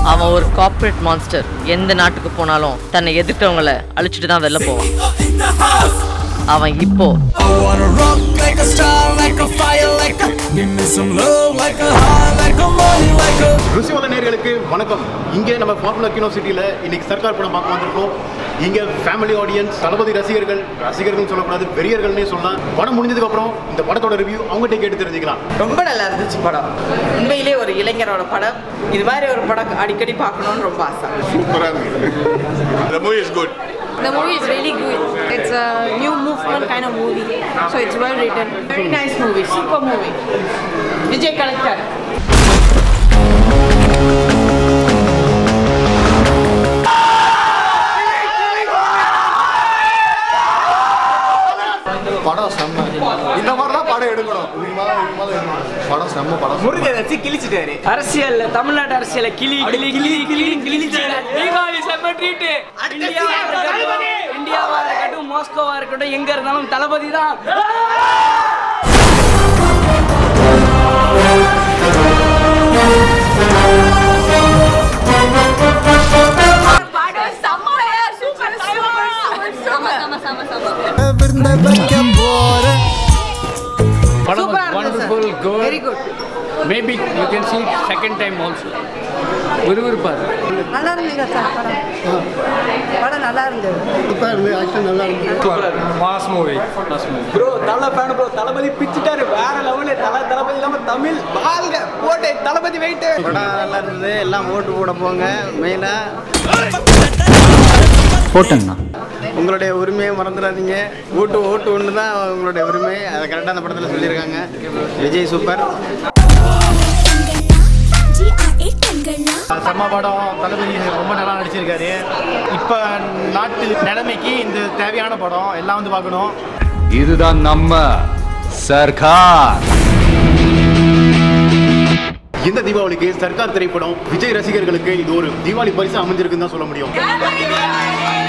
அவன் ஒரு corporate monster எந்த நாட்டுக்கு போனாலும் தன்னை எதிர்த்தவங்கள அழிச்சிட்டு தான் வெளில போவான் அவன் இப்போ I wanna rock like a star, like a fire, like a Give me some love, like a heart, like a money, like a ருசிவத நேர்களுக்கு வணக்கம் இங்கே நம்ம ஃபார்முலா கினோ சிட்டியில் இன்னைக்கு சர்க்கார் படம் பார்க்க வந்திருக்கோம் இங்கே ஃபேமிலி ஆடியன்ஸ் தளபதி ரசிகர்கள் ரசிகர்கள் சொல்லக்கூடாது பெரியர்கள்னே சொல்லலாம் படம் முடிஞ்சதுக்கு அப்புறம் இந்த படத்தோட ரிவ்யூ அவங்ககிட்ட கேட்டு தெரிஞ்சுக்கலாம் ரொம்ப நல்லா இருந்துச்சு படம் உண்மையிலே ஒரு இளைஞரோட படம் இது மாதிரி ஒரு படம் அடிக்கடி பார்க்கணும்னு ரொம்ப ஆசை The movie is good. The movie is really good. It's a new movement kind of movie. So it's well written. Very nice movie super movie Vijay collector படம் செம்ம இந்த மாதிரி தான் படம் எடுக்கணும் இதுக்கு மேல இதுக்கு மேல எடுக்கணும். படம் செம்ம படம் முருகன் கிழிச்சிட்டாரு அரசியல்ல தமிழ்நாட்டு அரசியல கிளி கிளி கிளி கிளி கிளி தீபாவளி செம்ம ட்ரீட் இந்தியாவா இருக்கட்டும் இந்தியாவா இருக்கட்டும் மாஸ்கோவா இருக்கட்டும் எங்க இருந்தாலும் தளபதி தான் விருந்த வைக்க போறேன் படம் wonderful good very good maybe you can see it second time also விறுவிறுப்பாரு நல்லா இருந்தீங்க சார் படம் படம் நல்லா இருந்தது சூப்பராக இருந்து ஆக்ஷன் நல்லா இருந்து mass movie mass movie bro Thala fan bro Thalapathy பிச்சுட்டாரு வேற லெவலு தலை தளபதி இல்லாம தமிழ் வாழ்க போட்டு தளபதி வெயிட்டு படம் நல்லா இருந்தது எல்லாம் ஓட்டு போட போங்க மெயினாக போட்டேங்கண்ணா உங்களுடைய உரிமையை மறந்துடாதீங்க ஓட்டு ஓட்டு ஒன்று தான் உங்களுடைய உரிமை அதை கரெக்டாக அந்த படத்தில் சொல்லியிருக்காங்க விஜய் சூப்பர் செம்ம படம் தளபதி ரொம்ப நல்லா நடிச்சிருக்காரு இப்போ நாட்டு நிலைமைக்கு இந்த தேவையான படம் எல்லாம் வந்து பார்க்கணும் இதுதான் நம்ம சர்க்கார் இந்த தீபாவளிக்கு சர்க்கார் திரைப்படம் விஜய் ரசிகர்களுக்கு இது ஒரு தீபாவளி பரிசு அமைஞ்சிருக்குன்னு தான் சொல்ல முடியும்